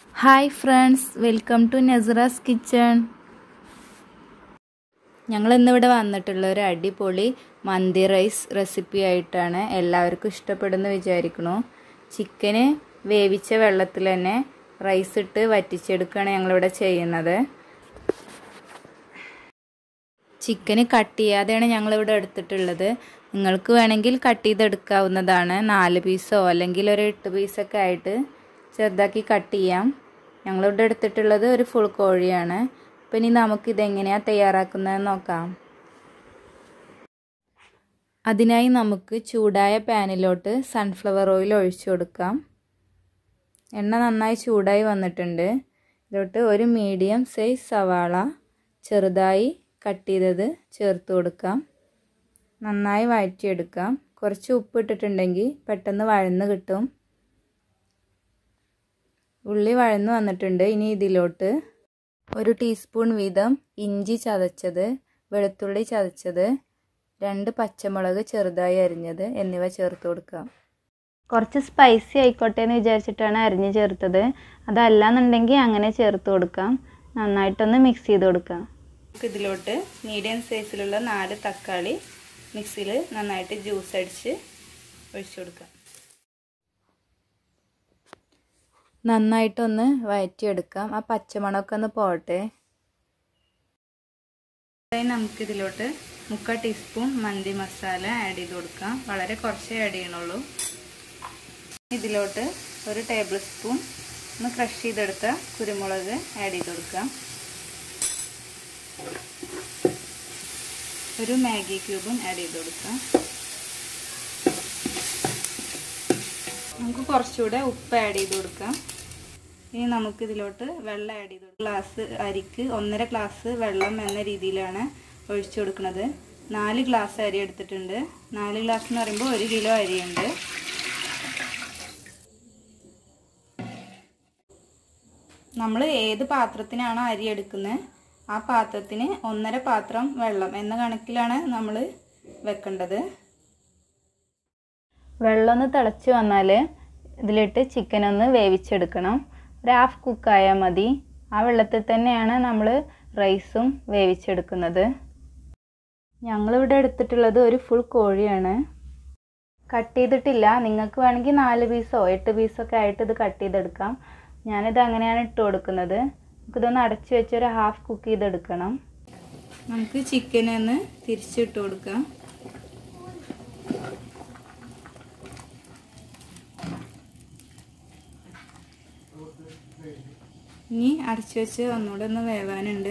hi friends welcome to Nasara's kitchen ഞങ്ങൾ ഇന്നിവിടെ വന്നിട്ടുള്ള ഒരു അടിപൊളി മന്തി റൈസ് റെസിപ്പി ആയിട്ടാണ് എല്ലാവർക്കും ഇഷ്ടപ്പെടുന്നു വിചാരിക്കണു ചിക്കന് വേവിച്ച വെള്ളത്തിൽ തന്നെ റൈസ് ഇട്ട് വറ്റിച്ചെടുക്കുകയാണ് ഞങ്ങളിവിടെ ചെയ്യുന്നത് ചിക്കന് കട്ട് ചെയ്യാതെയാണ് ഞങ്ങളിവിടെ എടുത്തിട്ടുള്ളത് നിങ്ങൾക്ക് വേണമെങ്കിൽ കട്ട് ചെയ്തെടുക്കാവുന്നതാണ് നാല് പീസോ അല്ലെങ്കിൽ ഒരു എട്ട് പീസൊക്കെ ആയിട്ട് ചെറുതാക്കി കട്ട് ചെയ്യാം ഞങ്ങളിവിടെ എടുത്തിട്ടുള്ളത് ഒരു ഫുൾ കോഴിയാണ് അപ്പം ഇനി നമുക്കിതെങ്ങനെയാണ് തയ്യാറാക്കുന്നതെന്ന് നോക്കാം അതിനായി നമുക്ക് ചൂടായ പാനിലോട്ട് സൺഫ്ലവർ ഓയിൽ ഒഴിച്ചു കൊടുക്കാം എണ്ണ നന്നായി ചൂടായി വന്നിട്ടുണ്ട് ഇതിലോട്ട് ഒരു മീഡിയം സൈസ് സവാള ചെറുതായി കട്ട് ചെയ്തത് ചേർത്ത് കൊടുക്കാം നന്നായി വഴറ്റിയെടുക്കാം കുറച്ച് ഉപ്പ് ഇട്ടിട്ടുണ്ടെങ്കിൽ പെട്ടെന്ന് വഴന്ന് കിട്ടും ഉള്ളി വഴന്ന് വന്നിട്ടുണ്ട് ഇനി ഇതിലോട്ട് ഒരു ടീസ്പൂൺ വീതം ഇഞ്ചി ചതച്ചത് വെളുത്തുള്ളി ചതച്ചത് രണ്ട് പച്ചമുളക് ചെറുതായി അരിഞ്ഞത് എന്നിവ ചേർത്ത് കൊടുക്കാം കുറച്ച് സ്പൈസി ആയിക്കോട്ടെ എന്ന് വിചാരിച്ചിട്ടാണ് അരിഞ്ഞ് ചേർത്തത് അതല്ലാന്നുണ്ടെങ്കിൽ അങ്ങനെ ചേർത്ത് കൊടുക്കാം നന്നായിട്ടൊന്ന് മിക്സ് ചെയ്ത് കൊടുക്കാം ഇതിലോട്ട് മീഡിയം സൈസിലുള്ള നാല് തക്കാളി മിക്സിയിൽ നന്നായിട്ട് ജ്യൂസ് അടിച്ച് ഒഴിച്ചു കൊടുക്കാം നന്നായിട്ടൊന്ന് വഴറ്റിയെടുക്കാം ആ പച്ചമണമൊക്കെ ഒന്ന് പോട്ടെ നമുക്കിതിലോട്ട് മുക്കാൽ ടീസ്പൂൺ മന്തി മസാല ആഡ് ചെയ്ത് കൊടുക്കാം വളരെ കുറച്ചേ ആഡ് ചെയ്യണുള്ളൂ ഇതിലോട്ട് ഒരു ടേബിൾ സ്പൂൺ ഒന്ന് ക്രഷ് ചെയ്തെടുത്ത കുരുമുളക് ആഡ് ചെയ്ത് കൊടുക്കാം ഒരു മാഗി ക്യൂബും ആഡ് ചെയ്ത് കൊടുക്കാം നമുക്ക് കുറച്ചുകൂടെ ഉപ്പ് ആഡ് ചെയ്ത് കൊടുക്കാം ഇനി നമുക്ക് ഇതിലോട്ട് വെള്ളം ആഡ് ചെയ്ത് കൊടുക്കാം ഗ്ലാസ് അരിക്ക് ഒന്നര ഗ്ലാസ് വെള്ളം എന്ന രീതിയിലാണ് ഒഴിച്ചു കൊടുക്കുന്നത് നാല് ഗ്ലാസ് അരി എടുത്തിട്ടുണ്ട് നാല് ഗ്ലാസ് എന്ന് പറയുമ്പോൾ ഒരു കിലോ അരിയുണ്ട് നമ്മൾ ഏത് പാത്രത്തിനാണോ അരി എടുക്കുന്നത് ആ പാത്രത്തിന് ഒന്നര പാത്രം വെള്ളം എന്ന കണക്കിലാണ് നമ്മൾ വെക്കേണ്ടത് വെള്ളം ഒന്ന് തിളച്ച് വന്നാൽ ഇതിലിട്ട് ചിക്കൻ ഒന്ന് വേവിച്ചെടുക്കണം ഒരു ഹാഫ് കുക്കായാൽ മതി ആ വെള്ളത്തിൽ തന്നെയാണ് നമ്മൾ റൈസും വേവിച്ചെടുക്കുന്നത് ഞങ്ങളിവിടെ എടുത്തിട്ടുള്ളത് ഒരു ഫുൾ കോഴിയാണ് കട്ട് ചെയ്തിട്ടില്ല നിങ്ങൾക്ക് വേണമെങ്കിൽ നാല് പീസോ എട്ട് പീസൊക്കെ ആയിട്ട് ഇത് കട്ട് ചെയ്തെടുക്കാം ഞാനിത് അങ്ങനെയാണ് ഇട്ട് കൊടുക്കുന്നത് നമുക്കിതൊന്ന് അടച്ചു വെച്ച് ഒരു ഹാഫ് കുക്ക് ചെയ്തെടുക്കണം നമുക്ക് ചിക്കൻ ഒന്ന് തിരിച്ചിട്ട് കൊടുക്കാം ഇനി അടച്ചു വെച്ച് ഒന്നുകൂടെ ഒന്ന് വേവാനുണ്ട്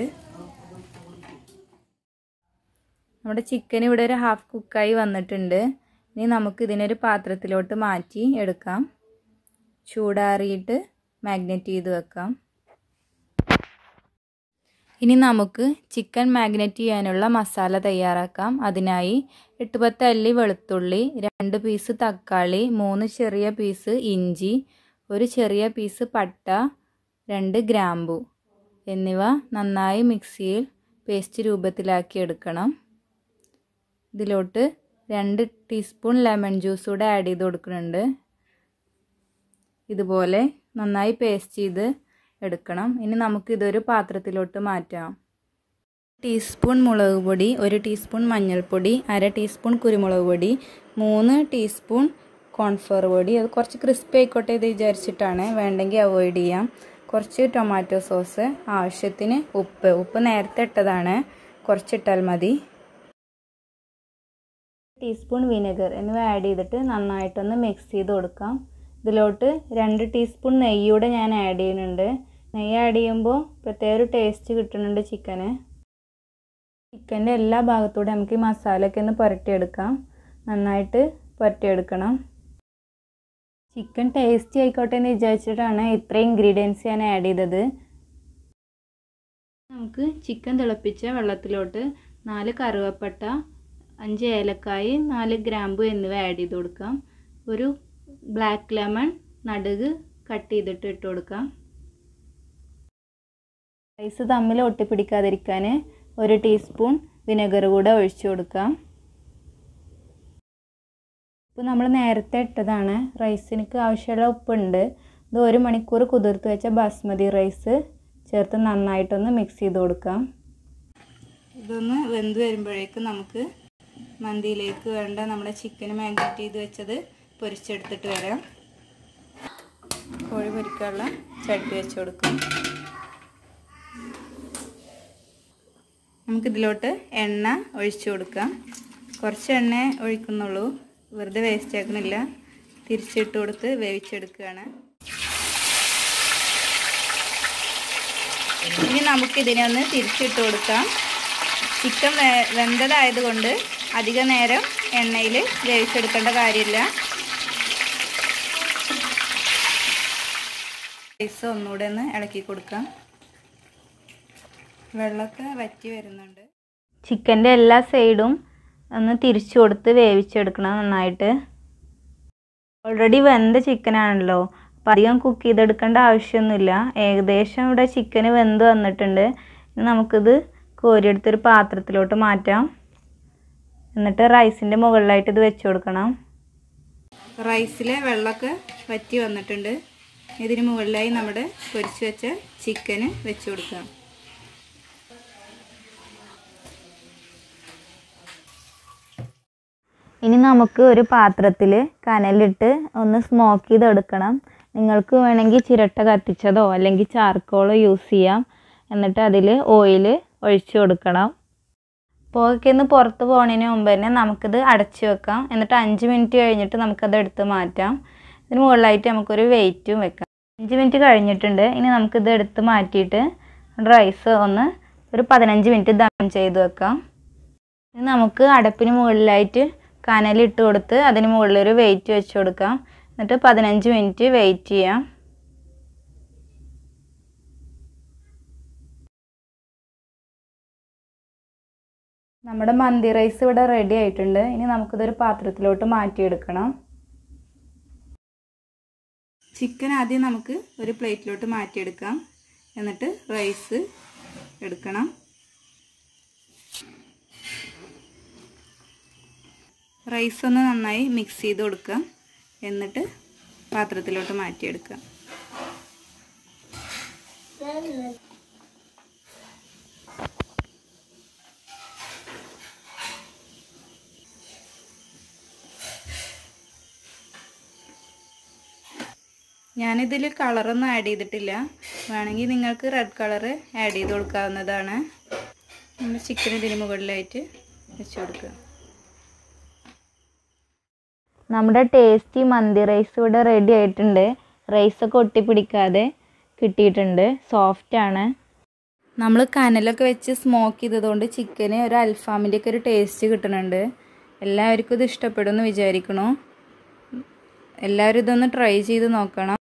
നമ്മുടെ ചിക്കൻ ഇവിടെ ഒരു ഹാഫ് കുക്കായി വന്നിട്ടുണ്ട് ഇനി നമുക്ക് ഇതിനൊരു പാത്രത്തിലോട്ട് മാറ്റി എടുക്കാം ചൂടാറിയിട്ട് മാഗ്നറ്റ് ചെയ്ത് വെക്കാം ഇനി നമുക്ക് ചിക്കൻ മാഗ്നറ്റ് ചെയ്യാനുള്ള മസാല തയ്യാറാക്കാം അതിനായി എട്ട് പത്ത് അല്ലി വെളുത്തുള്ളി രണ്ട് പീസ് തക്കാളി മൂന്ന് ചെറിയ പീസ് ഇഞ്ചി ഒരു ചെറിയ പീസ് പട്ട രണ്ട് ഗ്രാമ്പു എന്നിവ നന്നായി മിക്സിയിൽ പേസ്റ്റ് രൂപത്തിലാക്കി എടുക്കണം ഇതിലോട്ട് രണ്ട് ടീസ്പൂൺ ലെമൺ ജ്യൂസ് കൂടെ ആഡ് ചെയ്ത് കൊടുക്കുന്നുണ്ട് ഇതുപോലെ നന്നായി പേസ്റ്റ് ചെയ്ത് എടുക്കണം ഇനി നമുക്ക് ഇതൊരു പാത്രത്തിലോട്ട് മാറ്റാം ടീസ്പൂൺ മുളക് പൊടി ഒരു ടീസ്പൂൺ മഞ്ഞൾപ്പൊടി അര ടീസ്പൂൺ കുരുമുളക് പൊടി മൂന്ന് ടീസ്പൂൺ കോൺഫ്ലവർ പൊടി അത് കുറച്ച് ക്രിസ്പി ആയിക്കോട്ടെ ഇത് വിചാരിച്ചിട്ടാണ് വേണ്ടെങ്കിൽ അവോയ്ഡ് ചെയ്യാം കുറച്ച് ടൊമാറ്റോ സോസ് ആവശ്യത്തിന് ഉപ്പ് ഉപ്പ് നേരത്തെ ഇട്ടതാണ് കുറച്ചിട്ടാൽ മതി ടീസ്പൂൺ വിനെഗർ എന്നിവ ആഡ് ചെയ്തിട്ട് നന്നായിട്ടൊന്ന് മിക്സ് ചെയ്ത് കൊടുക്കാം ഇതിലോട്ട് രണ്ട് ടീസ്പൂൺ നെയ്യൂടെ ഞാൻ ആഡ് ചെയ്യുന്നുണ്ട് നെയ്യ് ആഡ് ചെയ്യുമ്പോൾ പ്രത്യേക ഒരു ടേസ്റ്റ് കിട്ടുന്നുണ്ട് ചിക്കന് ചിക്കൻ്റെ എല്ലാ ഭാഗത്തൂടെ നമുക്ക് ഈ മസാലയൊക്കെ ഒന്ന് പുരട്ടിയെടുക്കാം നന്നായിട്ട് പുരട്ടിയെടുക്കണം ചിക്കൻ ടേസ്റ്റി ആയിക്കോട്ടെ എന്ന് വിചാരിച്ചിട്ടാണ് ഇത്രയും ഇൻഗ്രീഡിയൻസ് ഞാൻ ആഡ് ചെയ്തത് നമുക്ക് ചിക്കൻ തിളപ്പിച്ച വെള്ളത്തിലോട്ട് നാല് കറുവപ്പട്ട അഞ്ച് ഏലക്കായി നാല് ഗ്രാമ്പു എന്നിവ ആഡ് ചെയ്ത് കൊടുക്കാം ഒരു ബ്ലാക്ക് ലെമൺ നടുക് കട്ട് ചെയ്തിട്ട് ഇട്ട് കൊടുക്കാം റൈസ് തമ്മിൽ ഒട്ടിപ്പിടിക്കാതിരിക്കാൻ ഒരു ടീസ്പൂൺ വിനെഗർ കൂടെ ഒഴിച്ചു കൊടുക്കാം ഇപ്പോൾ നമ്മൾ നേരത്തെ ഇട്ടതാണ് റൈസിനക്ക് ആവശ്യമുള്ള ഉപ്പുണ്ട് ഇത് ഒരു മണിക്കൂർ കുതിർത്ത് വെച്ച ബാസ്മതി റൈസ് ചേർത്ത് നന്നായിട്ടൊന്ന് മിക്സ് ചെയ്ത് കൊടുക്കാം ഇതൊന്ന് വെന്ത് വരുമ്പോഴേക്കും നമുക്ക് മന്തിയിലേക്ക് വേണ്ട നമ്മുടെ ചിക്കൻ മാഗ്നേറ്റ് ചെയ്ത് വെച്ചത് പൊരിച്ചെടുത്തിട്ട് വരാം കോഴി പൊരിക്കാനുള്ള ചട്ടി വെച്ച് കൊടുക്കാം നമുക്കിതിലോട്ട് എണ്ണ ഒഴിച്ചു കൊടുക്കാം കുറച്ച് എണ്ണ ഒഴിക്കുന്നുള്ളൂ വെറുതെ വേസ്റ്റ് ആക്കണില്ല തിരിച്ചിട്ട് കൊടുത്ത് വേവിച്ചെടുക്കുകയാണ് ഇനി നമുക്കിതിനെ ഒന്ന് തിരിച്ചിട്ട് കൊടുക്കാം ചിക്കൻ വെ വെന്തതായതുകൊണ്ട് അധിക നേരം എണ്ണയിൽ വേവിച്ചെടുക്കേണ്ട കാര്യമില്ല റൈസ് ഒന്നുകൂടെ ഒന്ന് ഇളക്കി കൊടുക്കാം വെള്ളമൊക്കെ വറ്റി വരുന്നുണ്ട് ചിക്കൻ്റെ എല്ലാ സൈഡും ഒന്ന് തിരിച്ചു കൊടുത്ത് വേവിച്ചെടുക്കണം നന്നായിട്ട് ഓൾറെഡി വെന്ത ചിക്കനാണല്ലോ അപ്പം അധികം കുക്ക് ചെയ്തെടുക്കേണ്ട ആവശ്യമൊന്നുമില്ല ഏകദേശം ഇവിടെ ചിക്കന് വെന്ത് വന്നിട്ടുണ്ട് ഇനി നമുക്കിത് കോരിയെടുത്തൊരു പാത്രത്തിലോട്ട് മാറ്റാം എന്നിട്ട് റൈസിൻ്റെ മുകളിലായിട്ട് ഇത് വെച്ച് കൊടുക്കണം റൈസിലെ വെള്ളമൊക്കെ വറ്റി വന്നിട്ടുണ്ട് ഇതിന് മുകളിലായി നമ്മുടെ പൊരിച്ചു വെച്ച ചിക്കന് വെച്ച് കൊടുക്കാം ഇനി നമുക്ക് ഒരു പാത്രത്തിൽ കനലിട്ട് ഒന്ന് സ്മോക്ക് ചെയ്തെടുക്കണം നിങ്ങൾക്ക് വേണമെങ്കിൽ ചിരട്ട കത്തിച്ചതോ അല്ലെങ്കിൽ ചാർക്കോളോ യൂസ് ചെയ്യാം എന്നിട്ട് അതിൽ ഓയിൽ ഒഴിച്ചു കൊടുക്കണം പുകയ്ക്ക് നിന്ന് പുറത്ത് പോകുന്നതിന് മുമ്പ് തന്നെ നമുക്കിത് അടച്ചു വെക്കാം എന്നിട്ട് അഞ്ച് മിനിറ്റ് കഴിഞ്ഞിട്ട് നമുക്കത് എടുത്ത് മാറ്റാം ഇതിന് മുകളിലായിട്ട് നമുക്കൊരു വെയിറ്റും വെക്കാം അഞ്ച് മിനിറ്റ് കഴിഞ്ഞിട്ടുണ്ട് ഇനി നമുക്കിത് എടുത്ത് മാറ്റിയിട്ട് റൈസ് ഒന്ന് ഒരു പതിനഞ്ച് മിനിറ്റ് ദം ചെയ്ത് വെക്കാം ഇനി നമുക്ക് അടപ്പിന് മുകളിലായിട്ട് കനലിട്ട് കൊടുത്ത് അതിന് മുകളിൽ ഒരു വെയിറ്റ് വെച്ച് കൊടുക്കാം എന്നിട്ട് പതിനഞ്ച് മിനിറ്റ് വെയിറ്റ് ചെയ്യാം നമ്മുടെ മന്തി റൈസ് ഇവിടെ റെഡി ആയിട്ടുണ്ട് ഇനി നമുക്കിതൊരു പാത്രത്തിലോട്ട് മാറ്റിയെടുക്കണം ചിക്കൻ ആദ്യം നമുക്ക് ഒരു പ്ലേറ്റിലോട്ട് മാറ്റിയെടുക്കാം എന്നിട്ട് റൈസ് എടുക്കണം റൈസ് ഒന്ന് നന്നായി മിക്സ് ചെയ്ത് കൊടുക്കുക എന്നിട്ട് പാത്രത്തിലോട്ട് മാറ്റിയെടുക്കുക ഞാനിതിൽ കളറൊന്നും ആഡ് ചെയ്തിട്ടില്ല വേണമെങ്കിൽ നിങ്ങൾക്ക് റെഡ് കളറ് ആഡ് ചെയ്ത് കൊടുക്കാവുന്നതാണ് നമ്മൾ ചിക്കൻ ഇതിന് മുകളിലായിട്ട് വെച്ച് കൊടുക്കുക നമ്മുടെ ടേസ്റ്റി മന്തി റൈസ് ഇവിടെ റെഡി ആയിട്ടുണ്ട് റൈസൊക്കെ ഒട്ടിപ്പിടിക്കാതെ കിട്ടിയിട്ടുണ്ട് സോഫ്റ്റ് ആണ് നമ്മൾ കനലൊക്കെ വെച്ച് സ്മോക്ക് ചെയ്തതുകൊണ്ട് ചിക്കന് ഒരു അൽഫാമിൻ്റെ ഒക്കെ ഒരു ടേസ്റ്റ് കിട്ടുന്നുണ്ട് എല്ലാവർക്കും ഇത് ഇഷ്ടപ്പെടുമെന്ന് വിചാരിക്കണു എല്ലാവരും ഇതൊന്ന് ട്രൈ ചെയ്ത് നോക്കണം